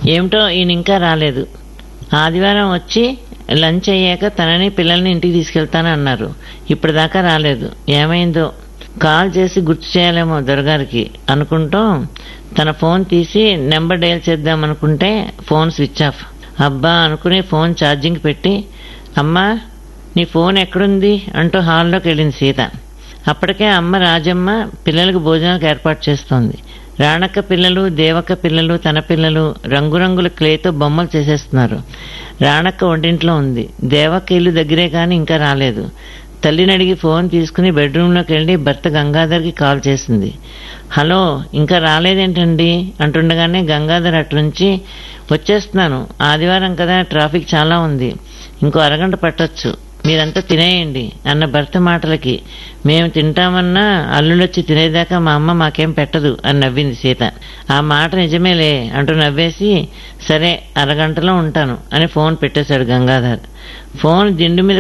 ఏమిటో ఈయన ఇంకా రాలేదు ఆదివారం వచ్చి లంచ్ అయ్యాక తనని పిల్లల్ని ఇంటికి తీసుకెళ్తాను అన్నారు ఇప్పటిదాకా రాలేదు ఏమైందో కాల్ చేసి గుర్తు చేయాలేమో దొరగారికి అనుకుంటూ తన ఫోన్ తీసి నెంబర్ డయల్ చేద్దాం అనుకుంటే ఫోన్ స్విచ్ ఆఫ్ అబ్బా అనుకుని ఫోన్ ఛార్జింగ్ పెట్టి అమ్మా నీ ఫోన్ ఎక్కడుంది అంటూ హాల్లోకి వెళ్ళింది సీత అప్పటికే అమ్మ రాజమ్మ పిల్లలకు భోజనాలకు ఏర్పాటు చేస్తోంది రాణక్క పిల్లలు దేవక్క పిల్లలు తన పిల్లలు రంగురంగుల క్లేతో బొమ్మలు చేసేస్తున్నారు రాణక్క ఒంటింట్లో ఉంది దేవక్క ఇల్లు దగ్గరే కానీ ఇంకా రాలేదు తల్లిని అడిగి ఫోన్ తీసుకుని బెడ్రూమ్లోకి వెళ్ళి భర్త గంగాధర్కి కాల్ చేసింది హలో ఇంకా రాలేదేంటండి అంటుండగానే గంగాధర్ అట్నుంచి వచ్చేస్తున్నాను ఆదివారం కదా ట్రాఫిక్ చాలా ఉంది ఇంకో అరగంట పట్టొచ్చు మీరంతా తినేయండి అన్న భర్త మాటలకి మేము తింటామన్నా అల్లుడొచ్చి తినేదాకా మా అమ్మ మాకేం పెట్టదు అని నవ్వింది సీత ఆ మాట నిజమేలే అంటూ నవ్వేసి సరే అరగంటలో ఉంటాను అని ఫోన్ పెట్టేశాడు గంగాధర్ ఫోన్ దిండు మీద